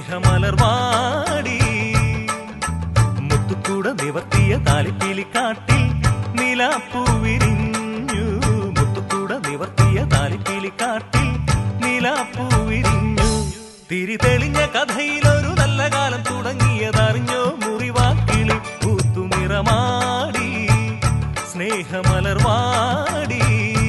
സ്നേഹമലർവാടി മുത്തുക്കൂട നിവർത്തിയ താലിപ്പീലി കാട്ടിൽ നിലാപ്പൂവിരിഞ്ഞു മുത്തുക്കൂട നിവർത്തിയ താലിപ്പീലി കാട്ടിൽ നിലാപ്പൂവിരിഞ്ഞു തിരി തെളിഞ്ഞ കഥയിലൊരു നല്ല കാലം തുടങ്ങിയതറിഞ്ഞോ മുറിവാക്കിളി പൂത്തുനിറമാടി സ്നേഹമലർവാടി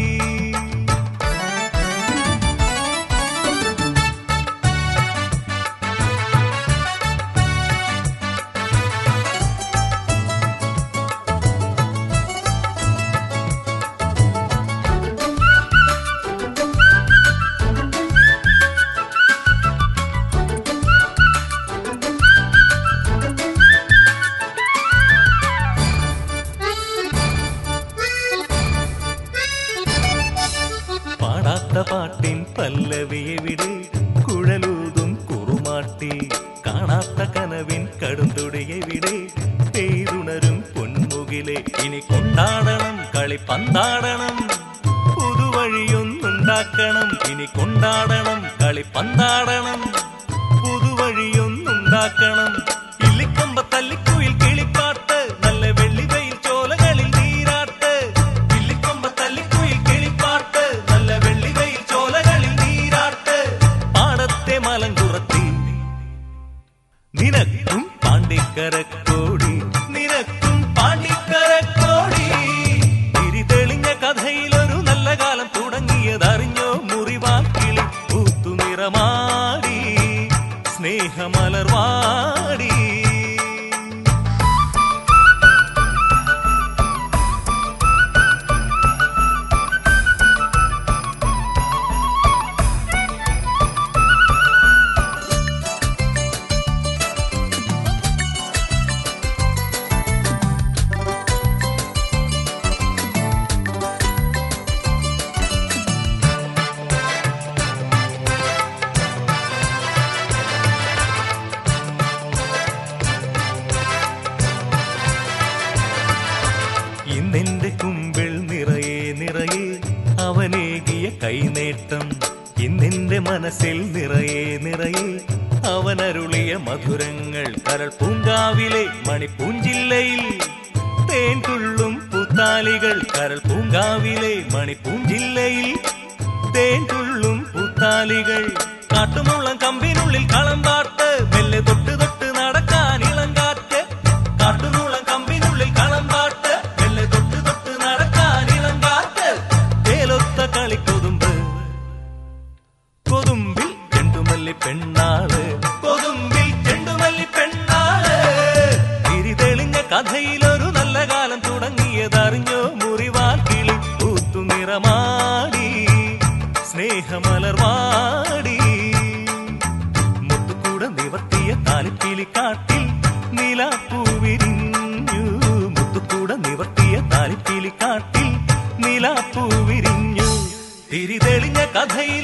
പാടാത്ത പാട്ടിൻ പല്ലവിയെവിടെ കുഴലൂതും കുറുമാട്ടി കാണാത്ത കനവിൻ കടുന്തുടിയെവിടെ പെയ്തുണരും പൊന്മുകിലെ ഇനി കൊണ്ടാടണം കളി പന്താടണം പുതുവഴിയൊന്നുണ്ടാക്കണം ഇനി കൊണ്ടാടണം കളി പന്താടണം പുതുവഴിയൊന്നുണ്ടാക്കണം ഇല്ലിക്കമ്പ തല്ലിക്കുയിൽ കിളിപ്പാട്ട് നല്ല വെള്ളിവയിൽ ചോലകളിൽ നീരാട്ട് ഇല്ലിക്കൊമ്പ തല്ലിക്കുയിൽ കിളിപ്പാട്ട് നല്ല വെള്ളിവയിൽ ചോലകളിൽ നീരാട്ട് പാടത്തെ മലങ്കുറത്തി നിനക്കും പാണ്ടിക്കരക്കോടി നിനക്കും പാണ്ടിക്കരക്കോടി തിരി തെളിഞ്ഞ കഥയിലൊരു നല്ല കാലം തുടങ്ങിയതറിഞ്ഞോ മുറിവാക്കിളി പൂത്തുനിറമാടി സ്നേഹമലർവാടി ഇന്നെന്റെ കുമ്പിൾ നിറയെ നിറയെ അവനേകിയ കൈനേട്ടം ഇന്നെന്റെ മനസ്സിൽ നിറയെ നിറയെ അവനരുളിയ മധുരങ്ങൾ കരൾ പൂങ്കാവിലെ മണിപ്പൂഞ്ചില്ലയിൽ തേൻ തുള്ളും പൂത്താലികൾ കരൾ പൂങ്കാവിലെ മണിപ്പൂഞ്ചില്ലയിൽ തേൻ തുള്ളും പൂത്താലികൾ കാട്ടുമുള്ളം കമ്പിനുള്ളിൽ കളം പാട്ട് മെല്ലെ തൊട്ട് തൊട്ട് നടക്കാൻ ഇളം കാറ്റ് കാട്ടുമുള്ളം കമ്പിനുള്ളിൽ കളം പാട്ട് മെല്ലെ തൊട്ട് തൊട്ട് നടക്കാൻ ഇളം കാറ്റ് തേലൊത്ത കളിക്കൊതുമ്പ് കൊതുമ്പിൽ ചെണ്ടുമല്ലി പെണ്ണാള് കൊതുമ്പിൽ ചെണ്ടുമല്ലി പെണ്ണാള് തിരി തെളിഞ്ഞ കഥയിലൊരു നല്ല കാലം തുടങ്ങിയതറിഞ്ഞോ മുറിവാക്കിളി പൂത്തുനിറമാടി സ്നേഹമലർവാടി മുത്തുകൂട നിവർത്തിയ താലിപ്പീലി കാട്ടിൽ നിലാപ്പൂവിരിഞ്ഞു മുത്തുകൂട നിവർത്തിയ താലിപ്പീലി കാട്ടിൽ നിലാപ്പൂവിരിഞ്ഞു തിരി തെളിഞ്ഞ കഥയിൽ